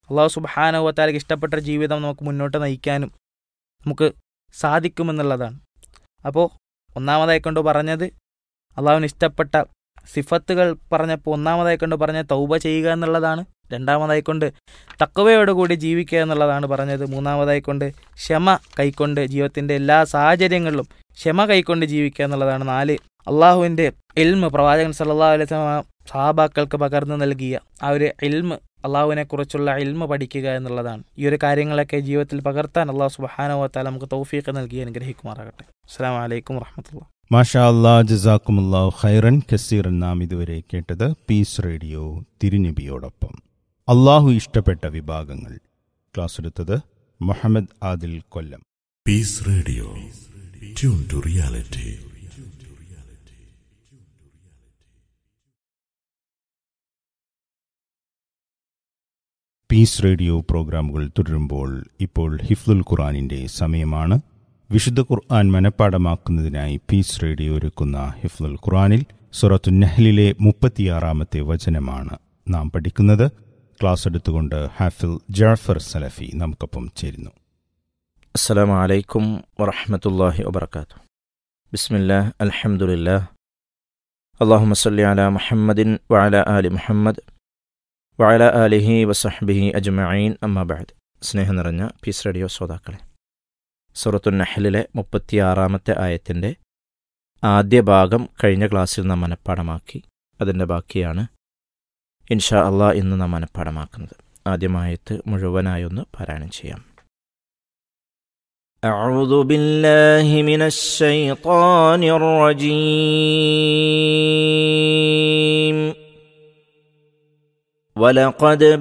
അള്ളാഹു സുബാനുവത്താലേക്ക് ഇഷ്ടപ്പെട്ട ജീവിതം നമുക്ക് മുന്നോട്ട് നയിക്കാനും നമുക്ക് സാധിക്കുമെന്നുള്ളതാണ് അപ്പോൾ ഒന്നാമതായി കൊണ്ട് പറഞ്ഞത് അള്ളാഹുവിന് ഇഷ്ടപ്പെട്ട സിഫത്തുകൾ പറഞ്ഞപ്പോൾ ഒന്നാമതായി കൊണ്ട് പറഞ്ഞ തൗബ ചെയ്യുക എന്നുള്ളതാണ് രണ്ടാമതായി കൊണ്ട് തക്കവയോടുകൂടി ജീവിക്കുക എന്നുള്ളതാണ് പറഞ്ഞത് മൂന്നാമതായി കൊണ്ട് ക്ഷമ കൈക്കൊണ്ട് ജീവിതത്തിൻ്റെ എല്ലാ സാഹചര്യങ്ങളിലും ക്ഷമ കൈക്കൊണ്ട് ജീവിക്കുക എന്നുള്ളതാണ് നാല് അള്ളാഹുവിൻ്റെ എൽമ് പ്രവാചകൻ സല്ലല്ലാഹു അലൈഹി വസല്ലം സഹാബാക്കൾക്ക് പകർന്നു നൽകിയ ആ ഒരു എൽമ് അള്ളാഹുവിനെ കുറിച്ചുള്ള എൽമ പഠിക്കുക എന്നുള്ളതാണ് ഈ ഒരു കാര്യങ്ങളൊക്കെ ജീവിതത്തിൽ പകർത്താൻ അള്ളാഹു സുബാനുവത്താല നമുക്ക് തൗഫീഖ് നൽകി അനുഗ്രഹിക്കുമാറാകട്ടെ അസ്സാം വലൈക്കും വർഹമത്തുള്ള മാഷാ അല്ലാ ജസാക്കുമുല്ലാഹു ഖൈറൻ കസീറൻ നാം ഇതുവരെ കേട്ടത് പീസ് റേഡിയോ തിരുനബിയോടൊപ്പം അള്ളാഹു ഇഷ്ടപ്പെട്ട വിഭാഗങ്ങൾ ക്ലാസ് എടുത്തത് Muhammad Adil Kollam Peace Radio. Tune to reality. Peace radio പ്രോഗ്രാമുകൾ തുടരുമ്പോൾ ഇപ്പോൾ ഹിഫ്ലുൽ ഖുർആാനിന്റെ സമയമാണ് വിശുദ്ധ ഖുർആൻ മനഃപ്പാടമാക്കുന്നതിനായി പീസ് റേഡിയോ ഒരുക്കുന്ന ഹിഫ്ലുൽ ഖുർആനിൽ സുറത്തു നഹ്ലിലെ മുപ്പത്തിയാറാമത്തെ വചനമാണ് നാം പഠിക്കുന്നത് ക്ലാസ് എടുത്തുകൊണ്ട് ഹാഫിൽ ജാഫർ സലഫി നമുക്കൊപ്പം ചേരുന്നു السلام عليكم ورحمة الله وبركاته بسم الله الحمد لله اللهم صل على محمد وعلى آل محمد وعلى آله وصحبه أجمعين أما بعد സ്നേഹം നിറഞ്ഞ പീസ് റേഡിയോ ശ്രോതാക്കളെ സൂറത്തു നഹലിലെ മുപ്പത്തിയാറാമത്തെ ആയത്തിൻ്റെ ആദ്യ ഭാഗം കഴിഞ്ഞ ക്ലാസ്സിൽ നാം മനഃപ്പാടമാക്കി അതിൻ്റെ ബാക്കിയാണ് ഇൻഷാ അള്ളാഹ് ഇന്ന് നാം മനഃപ്പാടമാക്കുന്നത് ആദ്യമായത്ത് മുഴുവനായൊന്ന് പാരായണം ചെയ്യാം أعوذ بالله من الشيطان الرجيم ولقد